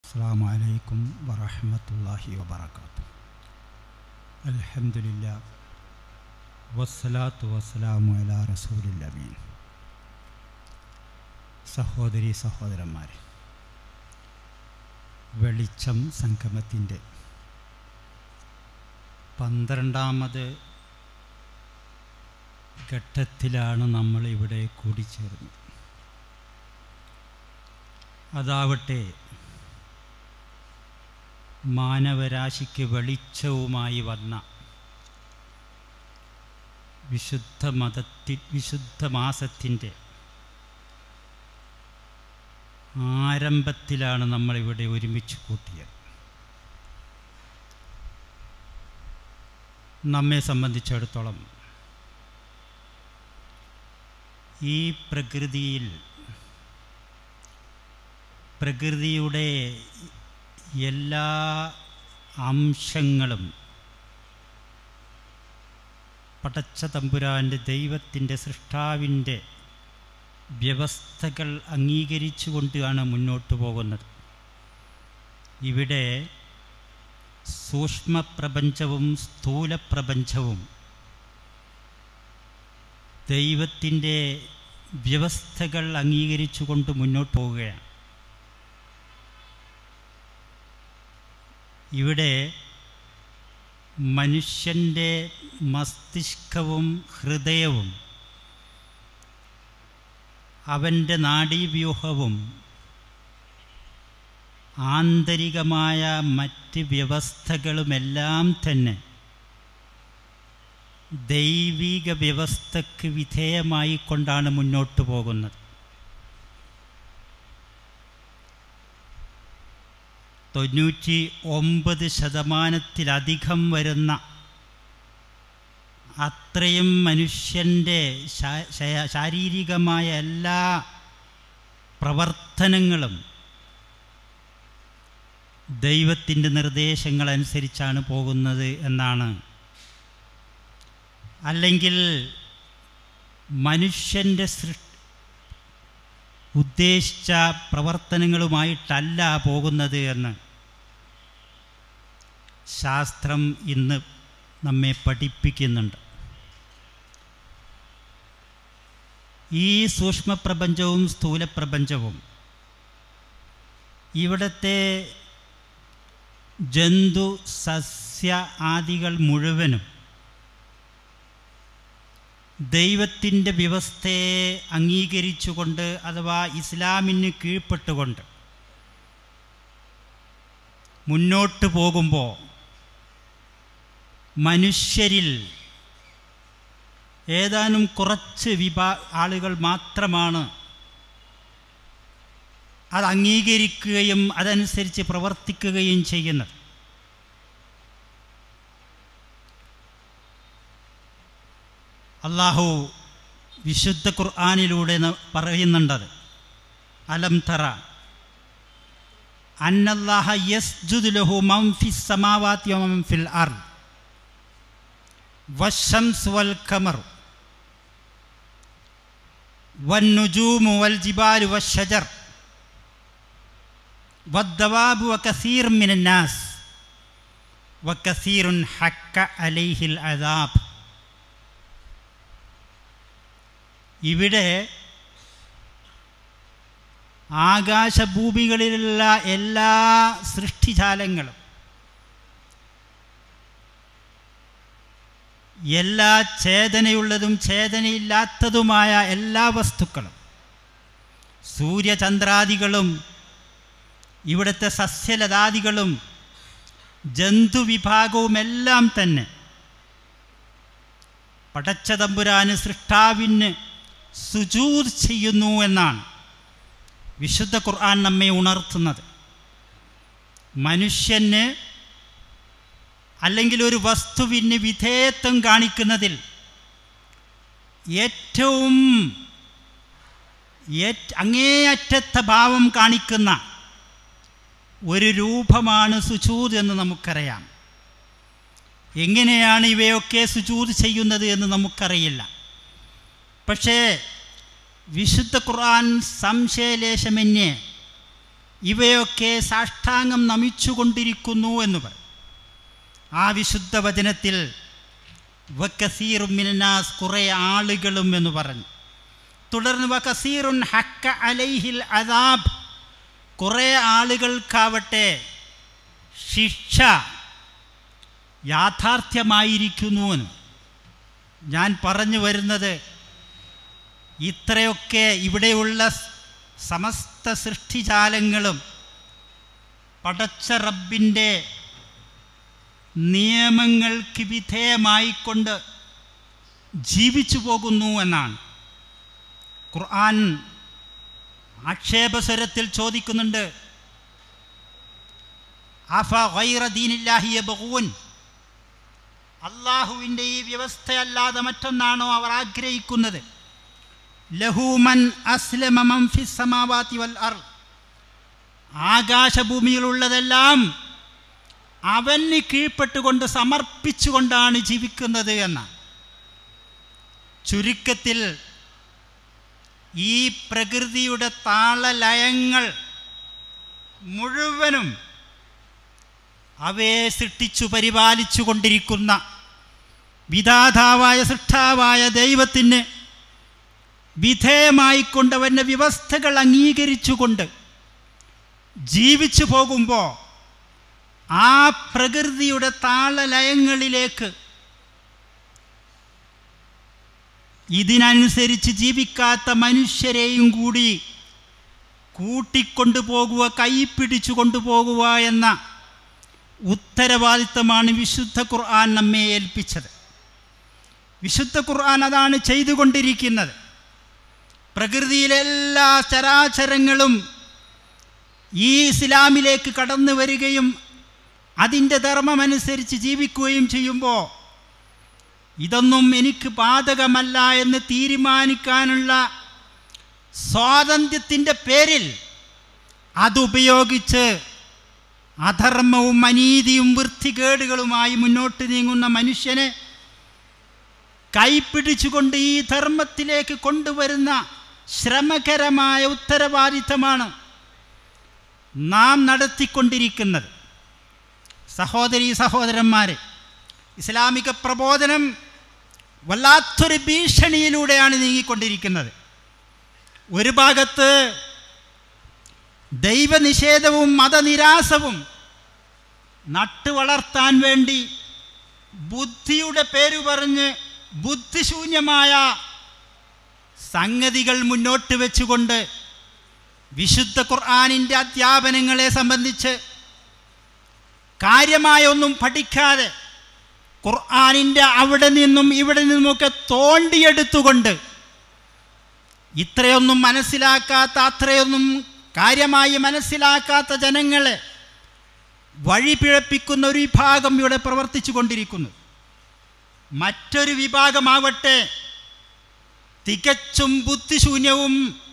السلام عليكم ورحمة الله وبركاته الحمد لله والصلاة والسلام على رسول الأمين സഹോദരി സഹോദരന്മാരെ വെളിച്ചം സംഗമത്തിൻ്റെ പന്ത്രണ്ടാമത് ഘട്ടത്തിലാണ് നമ്മൾ ഇവിടെ കൂടിച്ചേർന്നത് അതാവട്ടെ മാനവരാശിക്ക് വെളിച്ചവുമായി വന്ന വിശുദ്ധ മതത്തി വിശുദ്ധ മാസത്തിൻ്റെ ആരംഭത്തിലാണ് നമ്മളിവിടെ ഒരുമിച്ച് കൂട്ടിയത് നമ്മെ സംബന്ധിച്ചിടത്തോളം ഈ പ്രകൃതിയിൽ പ്രകൃതിയുടെ എല്ലാ അംശങ്ങളും പടച്ച തമ്പുരാൻ്റെ ദൈവത്തിൻ്റെ സൃഷ്ടാവിൻ്റെ വ്യവസ്ഥകൾ അംഗീകരിച്ചുകൊണ്ടാണ് മുന്നോട്ട് പോകുന്നത് ഇവിടെ സൂക്ഷ്മപ്രപഞ്ചവും സ്ഥൂലപ്രപഞ്ചവും ദൈവത്തിൻ്റെ വ്യവസ്ഥകൾ അംഗീകരിച്ചുകൊണ്ട് മുന്നോട്ട് പോവുകയാണ് ഇവിടെ മനുഷ്യൻ്റെ മസ്തിഷ്കവും ഹൃദയവും അവൻ്റെ നാഡീവ്യൂഹവും ആന്തരികമായ മറ്റ് വ്യവസ്ഥകളുമെല്ലാം തന്നെ ദൈവിക വ്യവസ്ഥയ്ക്ക് വിധേയമായി കൊണ്ടാണ് മുന്നോട്ട് പോകുന്നത് തൊണ്ണൂറ്റി ഒമ്പത് ശതമാനത്തിലധികം വരുന്ന അത്രയും മനുഷ്യൻ്റെ ശാരീരികമായ എല്ലാ പ്രവർത്തനങ്ങളും ദൈവത്തിൻ്റെ നിർദ്ദേശങ്ങളനുസരിച്ചാണ് പോകുന്നത് എന്നാണ് അല്ലെങ്കിൽ മനുഷ്യൻ്റെ സൃഷ്ടി ഉദ്ദേശിച്ച പ്രവർത്തനങ്ങളുമായിട്ടല്ല പോകുന്നത് എന്ന് ശാസ്ത്രം ഇന്ന് നമ്മെ പഠിപ്പിക്കുന്നുണ്ട് ഈ സൂക്ഷ്മപ്രപഞ്ചവും സ്ഥൂലപ്രപഞ്ചവും ഇവിടുത്തെ ജന്തു സസ്യ ആദികൾ മുഴുവനും ദൈവത്തിൻ്റെ വ്യവസ്ഥയെ അംഗീകരിച്ചുകൊണ്ട് അഥവാ ഇസ്ലാമിന് കീഴ്പ്പെട്ടുകൊണ്ട് മുന്നോട്ട് പോകുമ്പോൾ മനുഷ്യരിൽ ഏതാനും കുറച്ച് വിഭാ ആളുകൾ മാത്രമാണ് അത് അംഗീകരിക്കുകയും അതനുസരിച്ച് പ്രവർത്തിക്കുകയും ചെയ്യുന്നത് അള്ളാഹു വിശുദ്ധ ഖുർആാനിലൂടെ പറയുന്നുണ്ടത് അലം തറ അന്നല്ലാഹ യസ്ജുദു ലഹു മൻ ഫിസ് സമാവാതി വമൻ ഫിൽ അർദ് വശംസ് വൽ ഖമർ والنجوم والجبال والشجر والدواب وكثير من الناس وكثير حق عليه العذاب ഇവിടെ ആകാശഭൂമികളിലുള്ള എല്ലാ സൃഷ്ടിജാലങ്ങളും എല്ലാ ചേതനയുള്ളതും ചേതനയില്ലാത്തതുമായ എല്ലാ വസ്തുക്കളും സൂര്യചന്ദ്രാദികളും ഇവിടുത്തെ സസ്യലതാദികളും ജന്തുവിഭാഗവുമെല്ലാം തന്നെ പടച്ചതമ്പുരാന് സൃഷ്ടാവിന് സുജൂത് ചെയ്യുന്നു എന്നാണ് വിശുദ്ധ ഖുർആൻ നമ്മെ ഉണർത്തുന്നത് മനുഷ്യന് അല്ലെങ്കിൽ ഒരു വസ്തുവിന് വിധേയത്വം കാണിക്കുന്നതിൽ ഏറ്റവും അങ്ങേയറ്റത്തെ ഭാവം കാണിക്കുന്ന ഒരു രൂപമാണ് സുചൂത് എന്ന് നമുക്കറിയാം എങ്ങനെയാണ് ഇവയൊക്കെ സുചൂത് ചെയ്യുന്നത് എന്ന് നമുക്കറിയില്ല പക്ഷേ വിശുദ്ധ ഖുർആൻ സംശയലേശമന്യേ ഇവയൊക്കെ സാഷ്ടാംഗം നമിച്ചുകൊണ്ടിരിക്കുന്നു എന്ന് പറയും ആ വിശുദ്ധ വചനത്തിൽ വക്കസീറും മിനാസ് കുറേ ആളുകളും എന്ന് പറഞ്ഞു തുടർന്ന് വക്കസീറുൻ ഹക്ക അലൈഹിൽ അദാബ് കുറേ ആളുകൾക്കാവട്ടെ ശിക്ഷ യാഥാർത്ഥ്യമായിരിക്കുന്നുവെന്ന് ഞാൻ പറഞ്ഞു വരുന്നത് ഇത്രയൊക്കെ ഇവിടെയുള്ള സമസ്ത സൃഷ്ടിജാലങ്ങളും പടച്ച റബ്ബിൻ്റെ നിയമങ്ങൾക്ക് വിധേയമായിക്കൊണ്ട് ജീവിച്ചു പോകുന്നു എന്നാണ് ഖുർആൻ ആക്ഷേപസ്വരത്തിൽ ചോദിക്കുന്നുണ്ട് അഫ ഗൈറ ദീനില്ലാഹി യബ്ഗൂൻ അള്ളാഹുവിൻ്റെ ഈ വ്യവസ്ഥയല്ലാതെ മറ്റൊന്നാണോ അവർ ആഗ്രഹിക്കുന്നത് ലഹൂമൻ അസ്ലമം ഫിസ്സമാവാത്തി വൽ അർ ആകാശഭൂമിയിലുള്ളതെല്ലാം അവന് കീഴ്പ്പെട്ടുകൊണ്ട് സമർപ്പിച്ചുകൊണ്ടാണ് ജീവിക്കുന്നത് എന്ന ചുരുക്കത്തിൽ ഈ പ്രകൃതിയുടെ താളലയങ്ങൾ മുഴുവനും അവയെ സൃഷ്ടിച്ചു പരിപാലിച്ചു കൊണ്ടിരിക്കുന്ന വിധാതാവായ സൃഷ്ടാവായ ദൈവത്തിന് വിധേയമായിക്കൊണ്ട് അവൻ്റെ വ്യവസ്ഥകൾ അംഗീകരിച്ചുകൊണ്ട് ജീവിച്ചു പോകുമ്പോൾ ആ പ്രകൃതിയുടെ താളലയങ്ങളിലേക്ക് ഇതിനനുസരിച്ച് ജീവിക്കാത്ത മനുഷ്യരെയും കൂടി കൂട്ടിക്കൊണ്ടു പോകുക കൈപ്പിടിച്ചു കൊണ്ടുപോകുക എന്ന ഉത്തരവാദിത്തമാണ് വിശുദ്ധ ഖുർആൻ നമ്മെ ഏൽപ്പിച്ചത് വിശുദ്ധ ഖുർആൻ അതാണ് ചെയ്തുകൊണ്ടിരിക്കുന്നത് പ്രകൃതിയിലെ എല്ലാ ചരാചരങ്ങളും ഈ ഇസ്ലാമിലേക്ക് കടന്നു വരികയും അതിൻ്റെ ധർമ്മമനുസരിച്ച് ജീവിക്കുകയും ചെയ്യുമ്പോൾ ഇതൊന്നും എനിക്ക് ബാധകമല്ല എന്ന് തീരുമാനിക്കാനുള്ള സ്വാതന്ത്ര്യത്തിൻ്റെ പേരിൽ അതുപയോഗിച്ച് അധർമ്മവും അനീതിയും വൃത്തികേടുകളുമായി മുന്നോട്ട് നീങ്ങുന്ന മനുഷ്യനെ കൈപ്പിടിച്ചുകൊണ്ട് ഈ ധർമ്മത്തിലേക്ക് കൊണ്ടുവരുന്ന ശ്രമകരമായ ഉത്തരവാദിത്തമാണ് നാം നടത്തിക്കൊണ്ടിരിക്കുന്നത് സഹോദരി സഹോദരന്മാരെ ഇസ്ലാമിക പ്രബോധനം വല്ലാത്തൊരു ഭീഷണിയിലൂടെയാണ് നീങ്ങിക്കൊണ്ടിരിക്കുന്നത് ഒരു ഭാഗത്ത് ദൈവനിഷേധവും മതനിരാസവും നട്ടുവളർത്താൻ വേണ്ടി ബുദ്ധിയുടെ പേര് പറഞ്ഞ് ബുദ്ധിശൂന്യമായ സംഗതികൾ മുന്നോട്ട് വെച്ചുകൊണ്ട് വിശുദ്ധ ഖുർആാനിൻ്റെ അധ്യാപനങ്ങളെ സംബന്ധിച്ച് കാര്യമായ ഒന്നും പഠിക്കാതെ ഖുർആാനിൻ്റെ അവിടെ നിന്നും ഇവിടെ നിന്നുമൊക്കെ തോണ്ടിയെടുത്തുകൊണ്ട് ഇത്രയൊന്നും മനസ്സിലാക്കാത്ത അത്രയൊന്നും കാര്യമായി മനസ്സിലാക്കാത്ത ജനങ്ങളെ വഴിപിഴപ്പിക്കുന്ന ഒരു വിഭാഗം ഇവിടെ പ്രവർത്തിച്ചു കൊണ്ടിരിക്കുന്നു മറ്റൊരു വിഭാഗമാവട്ടെ തികച്ചും ബുദ്ധിശൂന്യവും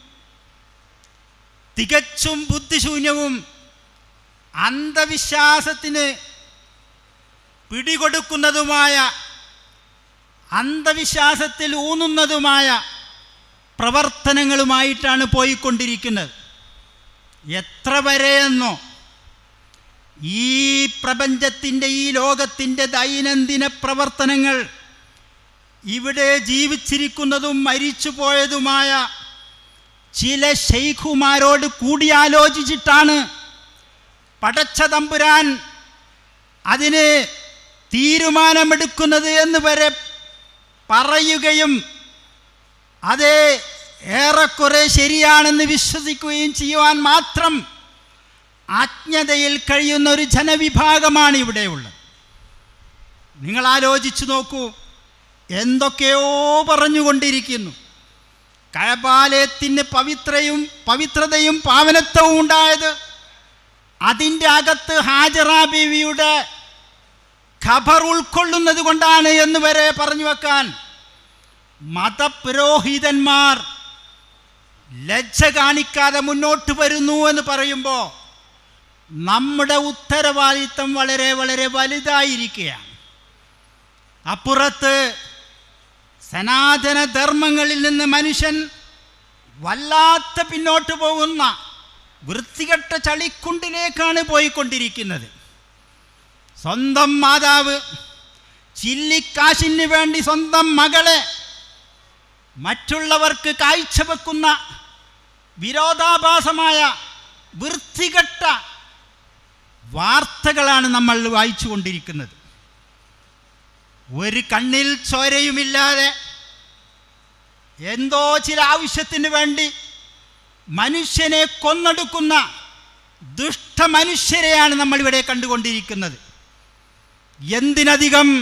തികച്ചും ബുദ്ധിശൂന്യവും അന്ധവിശ്വാസത്തിന് പിടികൊടുക്കുന്നതുമായ അന്ധവിശ്വാസത്തിൽ ഊന്നുന്നതുമായ പ്രവർത്തനങ്ങളുമായിട്ടാണ് പോയിക്കൊണ്ടിരിക്കുന്നത് എത്ര വരെയെന്നോ ഈ പ്രപഞ്ചത്തിൻ്റെ ഈ ലോകത്തിൻ്റെ ദൈനംദിന പ്രവർത്തനങ്ങൾ ഇവിടെ ജീവിച്ചിരിക്കുന്നതും മരിച്ചുപോയതുമായ ചില ഷെയ്ഖുമാരോട് കൂടിയാലോചിച്ചിട്ടാണ് പടച്ച തമ്പുരാൻ അതിന് തീരുമാനമെടുക്കുന്നത് എന്ന് വരെ പറയുകയും അത് ഏറെക്കുറെ ശരിയാണെന്ന് വിശ്വസിക്കുകയും ചെയ്യുവാൻ മാത്രം അജ്ഞതയിൽ കഴിയുന്ന ഒരു ജനവിഭാഗമാണ് ഇവിടെയുള്ളത് നിങ്ങൾ ആലോചിച്ചു നോക്കൂ എന്തൊക്കെയോ പറഞ്ഞുകൊണ്ടിരിക്കുന്നു കഴപാലയത്തിന് പവിത്രയും പവിത്രതയും പാവനത്വവും ഉണ്ടായത് അതിൻ്റെ അകത്ത് ഹാജറ ബീവിയുടെ ഖബർ ഉൾക്കൊള്ളുന്നത് കൊണ്ടാണ് എന്ന് വരെ പറഞ്ഞു വെക്കാൻ മതപുരോഹിതന്മാർ ലജ്ജ കാണിക്കാതെ മുന്നോട്ട് വരുന്നു എന്ന് പറയുമ്പോൾ നമ്മുടെ ഉത്തരവാദിത്തം വളരെ വളരെ വലുതായിരിക്കുകയാണ് അപ്പുറത്ത് സനാതന ധർമ്മങ്ങളിൽ നിന്ന് മനുഷ്യൻ വല്ലാത്ത പിന്നോട്ട് പോകുന്ന വൃത്തികെട്ട ചളിക്കുണ്ടിലേക്കാണ് പോയിക്കൊണ്ടിരിക്കുന്നത് സ്വന്തം മാതാവ് ചില്ലിക്കാശിന് വേണ്ടി സ്വന്തം മകളെ മറ്റുള്ളവർക്ക് കാഴ്ചവെക്കുന്ന വിരോധാഭാസമായ വൃത്തികെട്ട വാർത്തകളാണ് നമ്മൾ വായിച്ചു കൊണ്ടിരിക്കുന്നത് ഒരു കണ്ണിൽ ചോരയുമില്ലാതെ എന്തോ ചില ആവശ്യത്തിന് വേണ്ടി മനുഷ്യനെ കൊന്നെടുക്കുന്ന ദുഷ്ടമനുഷ്യരെയാണ് നമ്മളിവിടെ കണ്ടുകൊണ്ടിരിക്കുന്നത് എന്തിനധികം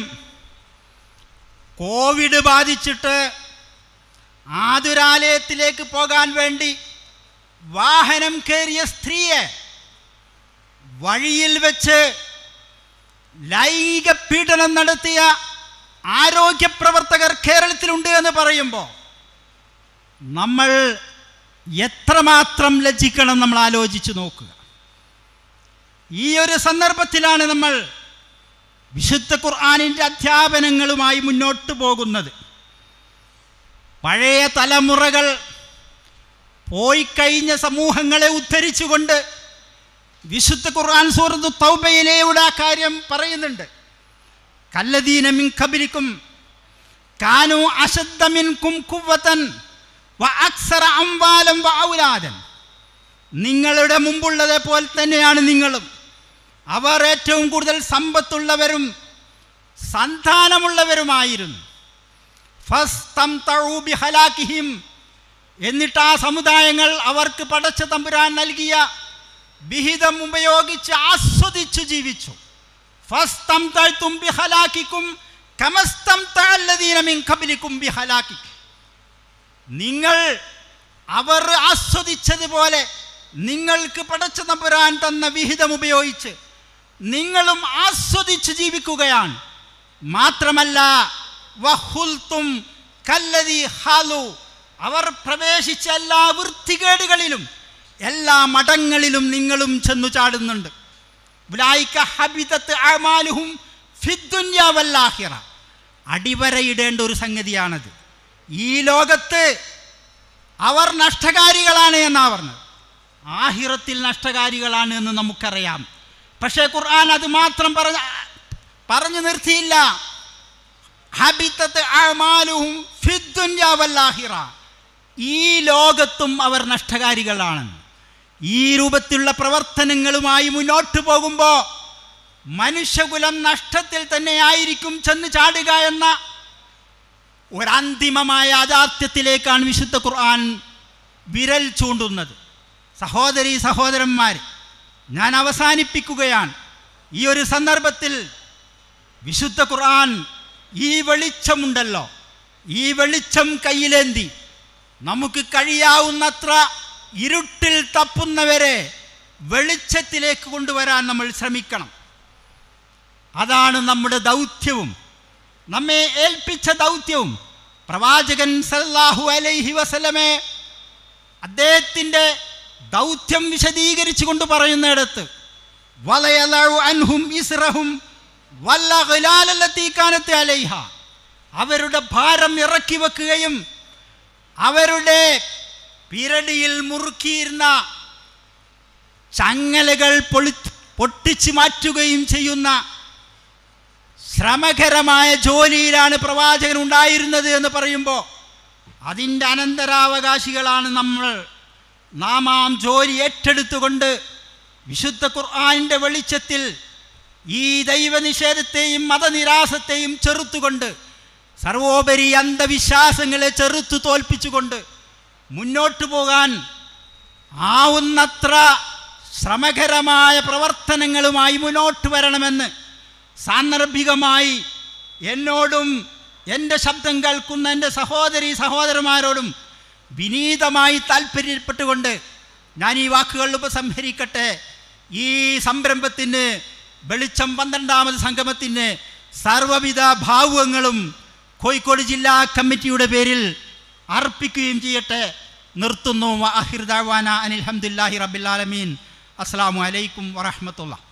കോവിഡ് ബാധിച്ചിട്ട് ആതുരാലയത്തിലേക്ക് പോകാൻ വേണ്ടി വാഹനം കയറിയ സ്ത്രീയെ വഴിയിൽ വെച്ച് ലൈംഗിക പീഡനം നടത്തിയ ആരോഗ്യ പ്രവർത്തകർ കേരളത്തിലുണ്ട് എന്ന് പറയുമ്പോൾ നമ്മൾ എത്രമാത്രം ലജ്ജിക്കണം നമ്മൾ ആലോചിച്ച് നോക്കുക ഈ ഒരു സന്ദർഭത്തിലാണ് നമ്മൾ വിശുദ്ധ ഖുർആാനിൻ്റെ അധ്യാപനങ്ങളുമായി മുന്നോട്ട് പോകുന്നത് പഴയ തലമുറകൾ പോയിക്കഴിഞ്ഞ സമൂഹങ്ങളെ ഉദ്ധരിച്ചുകൊണ്ട് വിശുദ്ധ ഖുർആൻ സൂറത്ത് തൗബയിലെയുടെ ആ കാര്യം പറയുന്നുണ്ട് കല്ലദീന മിൻ ഖബലിക്കും കാനു അശദ്ദ മിൻകും കുവ്വതൻ വ അക്സറ അംവാലം വ ഔലാദൻ നിങ്ങളുടെ മുമ്പുള്ളതെ പോലെ തന്നെയാണ് നിങ്ങളും അവർ ഏറ്റവും കൂടുതൽ സമ്പത്തുള്ളവരും സന്താനമുള്ളവരുമായിരുന്നു ഫസ്തംതഉ ബിഹലാക്കിഹിം എന്നിട്ട് ആ സമുദായങ്ങൾ അവർക്ക് പടച്ച തമ്പുരാൻ നൽകിയ വിഹിതം ഉപയോഗിച്ച് ആസ്വദിച്ചു ജീവിച്ചു ഫസ്തംതഅ്തും ബിഹലാക്കിക്കും കമസ്തംതഅല്ലദീന മിൻ ഖബലിക്കും ബിഹലാക്കിക്കും നിങ്ങൾ അവർ ആസ്വദിച്ചതുപോലെ നിങ്ങൾക്ക് പടച്ച തമ്പുരാൻ തന്ന വിഹിതം ഉപയോഗിച്ച് നിങ്ങളും ആസ്വദിച്ച് ജീവിക്കുകയാണ് മാത്രമല്ല വഹുൽത്തും കല്ലതി ഹാലു അവർ പ്രവേശിച്ച എല്ലാ വൃത്തികേടുകളിലും എല്ലാ മഠങ്ങളിലും നിങ്ങളും ചെന്നു ചാടുന്നുണ്ട് ഉലായിക ഹബിതത്ത് അഅമാലുഹും ഫിദ്ദുന്യ വല്ലാഹിറ അടിവരയിടേണ്ട ഒരു സംഗതിയാണത് ഈ ലോകത്ത് അവർ നഷ്ടകാരികളാണ് എന്നാ പറഞ്ഞത് ആഹിറത്തിൽ നഷ്ടകാരികളാണ് എന്ന് നമുക്കറിയാം പക്ഷേ ഖുർആൻ അത് മാത്രം പറഞ്ഞ പറഞ്ഞു നിർത്തിയില്ല ഹബിത്തത്ത് അഅമാലുഹും ഫിദ്ദുന്യ വല്ലാഹിറ ഈ ലോകത്തും അവർ നഷ്ടകാരികളാണ് ഈ രൂപത്തിലുള്ള പ്രവർത്തനങ്ങളുമായി മുന്നോട്ട് പോകുമ്പോൾ മനുഷ്യകുലം നഷ്ടത്തിൽ തന്നെയായിരിക്കും ചെന്ന് ചാടുക എന്ന ഒരന്തിമമായ യാഥാർത്ഥ്യത്തിലേക്കാണ് വിശുദ്ധ ഖുർആൻ വിരൽ ചൂണ്ടുന്നത് സഹോദരി സഹോദരന്മാർ ഞാൻ അവസാനിപ്പിക്കുകയാണ് ഈ ഒരു സന്ദർഭത്തിൽ വിശുദ്ധ ഖുർആൻ ഈ വെളിച്ചമുണ്ടല്ലോ ഈ വെളിച്ചം കയ്യിലേന്തി നമുക്ക് കഴിയാവുന്നത്ര ഇരുട്ടിൽ തപ്പുന്നവരെ വെളിച്ചത്തിലേക്ക് കൊണ്ടുവരാൻ നമ്മൾ ശ്രമിക്കണം അതാണ് നമ്മുടെ ദൗത്യവും നമ്മെ ഏൽപ്പിച്ച ദൗത്യവും പ്രവാചകൻ സല്ലല്ലാഹു അലൈഹി വസല്ലമെ അദ്ദേഹത്തിൻ്റെ ദൗത്യം വിശദീകരിച്ചു കൊണ്ട് പറയുന്നിടത്ത് വലയലഉ അൻഹും ഇസ്റഹും വല്ലഗലാലല്ലത്തി കാനത്ത് അലൈഹ അവരുടെ ഭാരം ഇറക്കി വെക്കുകയും അവരുടെ പിരടിയിൽ മുറുക്കിയിരുന്ന ചങ്ങലകൾ പൊളി പൊട്ടിച്ചു മാറ്റുകയും ചെയ്യുന്ന ശ്രമകരമായ ജോലിയിലാണ് പ്രവാചകൻ ഉണ്ടായിരുന്നത് എന്ന് പറയുമ്പോൾ അതിൻ്റെ അനന്തരാവകാശികളാണ് നമ്മൾ നാം ആ ജോലി ഏറ്റെടുത്തുകൊണ്ട് വിശുദ്ധ ഖുർആാനിൻ്റെ വെളിച്ചത്തിൽ ഈ ദൈവനിഷേധത്തെയും മതനിരാസത്തെയും ചെറുത്തുകൊണ്ട് സർവോപരി അന്ധവിശ്വാസങ്ങളെ ചെറുത്തു തോൽപ്പിച്ചുകൊണ്ട് മുന്നോട്ട് പോകാൻ ആവുന്നത്ര ശ്രമകരമായ പ്രവർത്തനങ്ങളുമായി മുന്നോട്ട് വരണമെന്ന് സാന്ദർഭികമായി എന്നോടും എൻ്റെ ശബ്ദം കേൾക്കുന്ന എൻ്റെ സഹോദരി സഹോദരന്മാരോടും വിനീതമായി താല്പര്യപ്പെട്ടുകൊണ്ട് ഞാൻ ഈ വാക്കുകൾ ഉപസംഹരിക്കട്ടെ ഈ സംരംഭത്തിന് വെളിച്ചം പന്ത്രണ്ടാമത് സംഗമത്തിന് സർവവിധ ഭാവുകങ്ങളും കോഴിക്കോട് ജില്ലാ കമ്മിറ്റിയുടെ പേരിൽ അർപ്പിക്കുകയും ചെയ്യട്ടെ നിർത്തുന്നു അഹിർദാവാന അനിൽഹമുല്ലാഹി റബിലാലമീൻ അസ്സാം വലൈക്കും വറഹമത്തുള്ള